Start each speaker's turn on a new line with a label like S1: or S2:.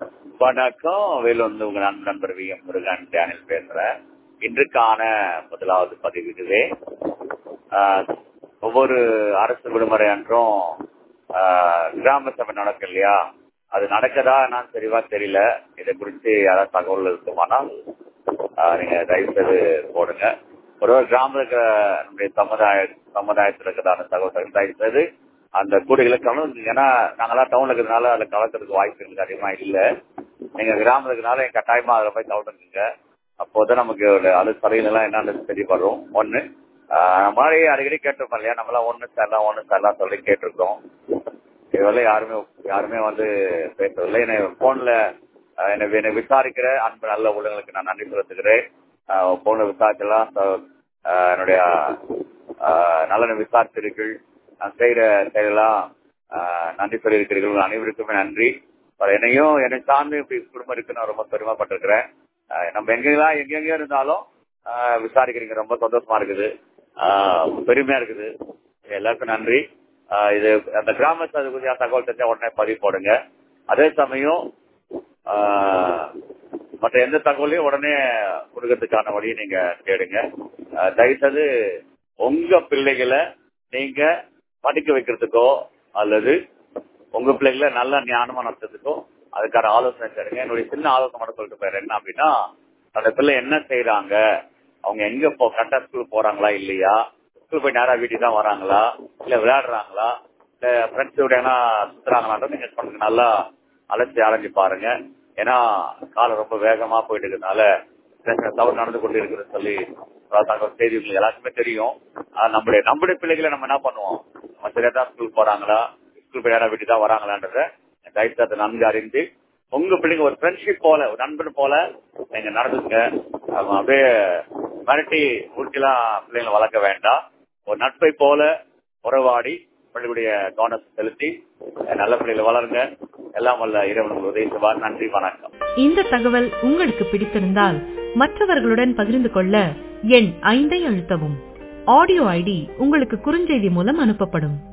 S1: வணக்கம் வேலூர்ந்து உங்க நண்பர் நண்பர் வி எம் முருகன் டேனில் பேசுறேன் இன்றுக்கான முதலாவது பதிவு இதுவே ஆஹ், ஒவ்வொரு அரசு விடுமுறை அன்றும் ஆஹ், கிராம சபை நடக்கும் இல்லையா அது நடக்கதா என்னன்னு தெளிவா தெரியல இதை குறித்து யாராவது தகவல் இருக்குமானால் ஆஹ், நீங்க தயவு செய்து போடுங்க ஒரு ஒரு கிராமம் இருக்கிற நம்முடைய சமுதாய சமுதாயத்தில் இருக்கிறதான தகவல் தயவு செய்து அந்த கூடைகளை கலந்து ஏன்னா நாங்கெல்லாம் டவுன்ல இருக்கிறதுனால அதுல கலக்கிறதுக்கு வாய்ப்பு எங்களுக்கு அதிகமா இல்ல நீங்க கிராமம் இருக்கிறதுனால கட்டாயமா அதுல போய் கலந்துக்குங்க அப்போதான் நமக்கு ஒரு அழு சலைகள் எல்லாம் என்னன்னு தெரியப்படும் ஒண்ணு ஆஹ் மாதிரி அடிக்கடி கேட்டிருப்போம் இல்லையா நம்மளாம் ஒண்ணு சேரலாம் ஒண்ணு சேரலாம் சொல்லி கேட்டிருக்கோம் இதுவரை யாருமே யாருமே வந்து பேசவில்லை என்னை போன்ல என்னை என்னை விசாரிக்கிற அன்பு நல்ல உள்ளங்களுக்கு நான் நன்றி செலுத்துகிறேன் போன்ல விசாரிச்செல்லாம் ச- ஆஹ் என்னுடைய ஆஹ் நலனை விசாரித்திருக்கீர்கள் நான் செய்யற செயலெல்லாம் ஆஹ் நன்றி சொல்லியிருக்கிறீர்கள் உங்கள் அனைவருக்குமே நன்றி அப்புறம் என்னையும் என்னை சார்ந்து இப்படி குடும்பம் இருக்கு நான் ரொம்ப பெருமைப்பட்டிருக்கிறேன் ஆஹ் நம்ம எங்கெல்லாம் எங்கெங்க இருந்தாலும் ஆஹ் விசாரிக்கிறீங்க ரொம்ப சந்தோஷமா இருக்குது ஆஹ் பெருமையா இருக்குது எல்லாருக்கும் நன்றி ஆஹ் இது அந்த கிராமத்து அது குறித்து தகவல் தெரிஞ்சா உடனே பதிவு போடுங்க அதே சமயம் ஆஹ் மற்ற எந்த தகவலையும் உடனே கொடுக்கறதுக்கான வழியை நீங்க தேடுங்க ஆஹ் தயவுசெய்து உங்க பிள்ளைகளை நீங்க படிக்க வைக்கிறதுக்கோ அல்லது உங்க பிள்ளைகளை நல்ல ஞானமா நடத்துறதுக்கோ அதுக்கான ஆலோசனை தருங்க என்னுடைய சின்ன ஆலோசனை மட்டும் சொல்லிட்டு போயிடுறேன் என்ன அப்படின்னா அந்த பிள்ளை என்ன செய்யறாங்க அவங்க எங்க போ கரெக்டா ஸ்கூல் போறாங்களா இல்லையா ஸ்கூல் போய் நேரா வீட்டுக்கு தான் வராங்களா இல்ல விளையாடுறாங்களா இல்ல ஃப்ரெண்ட்ஸோட என்ன சுத்துறாங்களான்றது நீங்க கொஞ்சம் நல்லா அலசி ஆரஞ்சு பாருங்க ஏன்னா காலம் ரொம்ப வேகமா போயிட்டு இருக்கிறதுனால சின்ன சின்ன தவறு நடந்து கொண்டு இருக்கிறது சொல்லி பல தகவல் செய்தி உங்களுக்கு எல்லாருக்குமே தெரியும் ஆனா நம்மளுடைய நம்முடைய பிள்ளைகளை நம்ம என்ன பண்ணுவோம் நம்ம சரியா தான் ஸ்கூல் போறாங்களா ஸ்கூல் போய் நேரா வீட்டுக்கு தான் வராங்களான்றத தயவுசெய்து நன்கு அறிந்து உங்க பிள்ளைங்க ஒரு ஃப்ரெண்ட்ஷிப் போல ஒரு நண்பன் போல நீங்க நடந்துங்க அவங்க அப்படியே மிரட்டி ஊட்டிலாம் பிள்ளைங்களை வளர்க்க வேண்டாம் ஒரு நட்பை போல உறவாடி பள்ளியுடைய கவனத்தை செலுத்தி நல்ல பிள்ளைகளை வளருங்க எல்லாம் வல்ல இறைவன் உங்களுக்கு உதவி செய்வார் நன்றி வணக்கம்
S2: இந்த தகவல் உங்களுக்கு பிடித்திருந்தால் மற்றவர்களுடன் பகிர்ந்து கொள்ள எண் ஐந்தை அழுத்தவும் ஆடியோ ஐடி உங்களுக்கு குறுஞ்செய்தி மூலம் அனுப்பப்படும்